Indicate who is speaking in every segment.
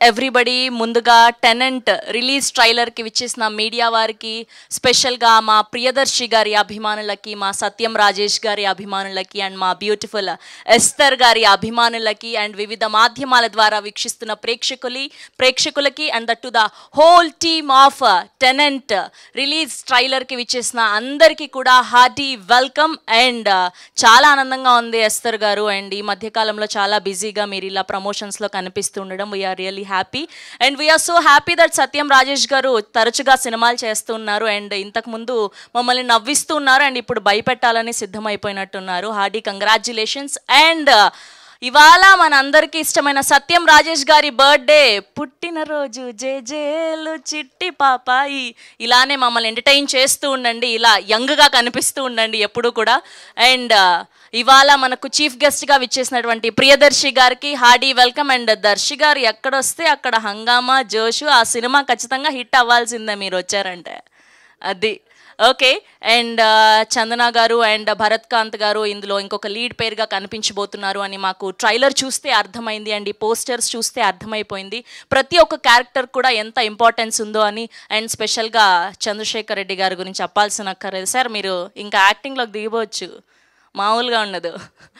Speaker 1: Everybody ముందుగా tenant release ట్రైలర్కి విచ్చేసిన మీడియా వారికి స్పెషల్గా మా ప్రియదర్శి గారి అభిమానులకి మా సత్యం రాజేష్ గారి అభిమానులకి అండ్ మా బ్యూటిఫుల్ ఎస్తర్ గారి అభిమానులకి అండ్ వివిధ మాధ్యమాల ద్వారా వీక్షిస్తున్న ప్రేక్షకులి ప్రేక్షకులకి and that to the whole team of tenant release ట్రైలర్కి విచ్చేసిన అందరికీ కూడా హార్టీ వెల్కమ్ అండ్ చాలా ఆనందంగా ఉంది ఎస్తర్ గారు అండ్ ఈ మధ్యకాలంలో చాలా బిజీగా మీరు ఇలా ప్రమోషన్స్లో కనిపిస్తూ ఉండడం we are really happy and we are so happy that Satyam Rajesh గారు తరచుగా సినిమాలు చేస్తున్నారు అండ్ ఇంతకుముందు మమ్మల్ని నవ్విస్తూ ఉన్నారు అండ్ ఇప్పుడు భయపెట్టాలని సిద్ధమైపోయినట్టున్నారు హార్డీ కంగ్రాచులేషన్స్ అండ్ ఇవాళ మన అందరికీ ఇష్టమైన సత్యం రాజేష్ గారి బర్త్డే పుట్టినరోజు జే జేలు చిట్టి పాపాయి ఇలానే మమ్మల్ని ఎంటర్టైన్ చేస్తూ ఉండండి ఇలా యంగ్గా కనిపిస్తూ ఉండండి ఎప్పుడు కూడా అండ్ ఇవాళ మనకు చీఫ్ గెస్ట్గా విచ్చేసినటువంటి ప్రియదర్శి గారికి హార్డీ వెల్కమ్ అండ్ దర్శి గారు ఎక్కడొస్తే అక్కడ హంగామా జోషు ఆ సినిమా ఖచ్చితంగా హిట్ అవ్వాల్సిందే మీరు వచ్చారంటే అది ఓకే అండ్ చందన గారు అండ్ భరత్ కాంత్ గారు ఇందులో ఇంకొక లీడ్ పేరుగా కనిపించబోతున్నారు అని మాకు ట్రైలర్ చూస్తే అర్థమైంది అండ్ ఈ పోస్టర్స్ చూస్తే అర్థమైపోయింది ప్రతి ఒక్క క్యారెక్టర్ కూడా ఎంత ఇంపార్టెన్స్ ఉందో అని అండ్ స్పెషల్గా చంద్రశేఖర్ రెడ్డి గారి గురించి చెప్పాల్సిన అక్కర్లేదు సార్ మీరు ఇంకా యాక్టింగ్లోకి దిగవచ్చు మామూలుగా ఉండదు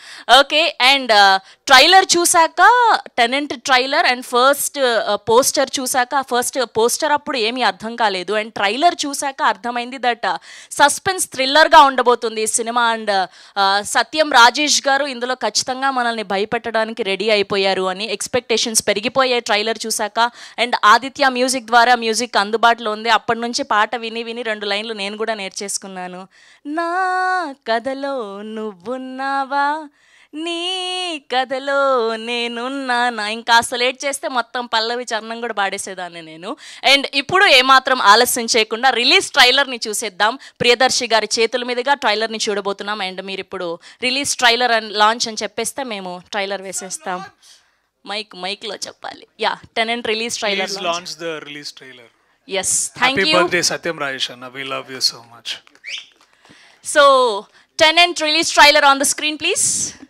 Speaker 1: ఓకే అండ్ ట్రైలర్ చూసాక tenant trailer and first poster చూసాక ఫస్ట్ పోస్టర్ అప్పుడు ఏమీ అర్థం కాలేదు అండ్ ట్రైలర్ చూసాక అర్థమైంది దట్ సస్పెన్స్ థ్రిల్లర్గా ఉండబోతుంది ఈ సినిమా అండ్ సత్యం రాజేష్ గారు ఇందులో ఖచ్చితంగా మనల్ని భయపెట్టడానికి రెడీ అయిపోయారు అని ఎక్స్పెక్టేషన్స్ పెరిగిపోయాయి ట్రైలర్ చూసాక అండ్ ఆదిత్య మ్యూజిక్ ద్వారా మ్యూజిక్ అందుబాటులో ఉంది అప్పటి నుంచి పాట విని విని రెండు లైన్లు నేను కూడా నేర్చేసుకున్నాను నా కథలో నువ్వున్నావా నీ కథలో నేనున్నానా ఇంకా అసలు లేట్ చేస్తే మొత్తం పల్లవి చరణం కూడా పాడేసేదాన్ని నేను అండ్ ఇప్పుడు ఏమాత్రం ఆలస్యం చేయకుండా రిలీజ్ ట్రైలర్ని చూసేద్దాం ప్రియదర్శి గారి చేతుల మీదుగా ట్రైలర్ని చూడబోతున్నాం అండ్ మీరు ఇప్పుడు రిలీజ్ ట్రైలర్ అని లాంచ్ అని చెప్పేస్తే మేము ట్రైలర్ వేసేస్తాం మైక్ మైక్లో చెప్పాలి yeah tenant release trailer
Speaker 2: Please launch the release trailer.
Speaker 1: Yes thank
Speaker 2: Happy
Speaker 1: you
Speaker 2: birthday, Satyam Rajesh Anna. We love you so much.
Speaker 1: So tenant release trailer on the screen please